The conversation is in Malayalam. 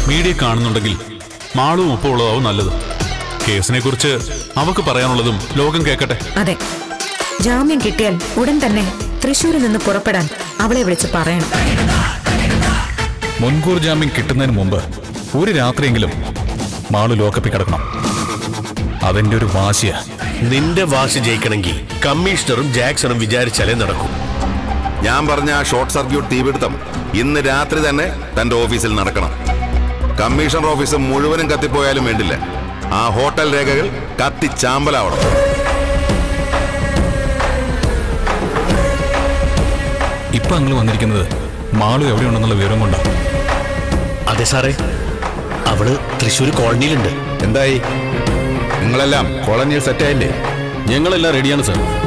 മീഡിയ കാണുന്നുണ്ടെങ്കിൽ മാളും ഒപ്പമുള്ളതാവും നല്ലത് കേസിനെ കുറിച്ച് അവക്ക് പറയാനുള്ളതും ലോകം കേൾക്കട്ടെ അതെ ജാമ്യം കിട്ടിയാൽ ഉടൻ തന്നെ തൃശൂരിൽ നിന്ന് പുറപ്പെടാൻ അവളെ വിളിച്ച് പറയണം മുൻകൂർ ജാമ്യം കിട്ടുന്നതിന് മുമ്പ് ഒരു രാത്രിയെങ്കിലും മാളു ലോക്കപ്പിൽ കിടക്കണം അതെന്റെ ഒരു വാശിയാ നിന്റെ വാശി ജയിക്കണമെങ്കിൽ കമ്മീഷണറും ജാക്സണും വിചാരിച്ചാലേ നടക്കൂ ഞാൻ പറഞ്ഞ ആ ഷോർട്ട് സർക്യൂട്ട് തീപിടുത്തം ഇന്ന് രാത്രി തന്നെ തന്റെ ഓഫീസിൽ നടക്കണം കമ്മീഷണർ ഓഫീസ് മുഴുവനും കത്തിപ്പോയാലും വേണ്ടില്ല ആ ഹോട്ടൽ രേഖകൾ കത്തിച്ചാമ്പലാവണം ഇപ്പൊ നിങ്ങൾ വന്നിരിക്കുന്നത് മാളു എവിടെയുണ്ടെന്നുള്ള വിവരം കൊണ്ടാ അതെ സാറേ അവള് തൃശ്ശൂർ കോളനിയിലുണ്ട് എന്തായി നിങ്ങളെല്ലാം കോളനിയിൽ സെറ്റായില്ലേ ഞങ്ങളെല്ലാം റെഡിയാണ് സാർ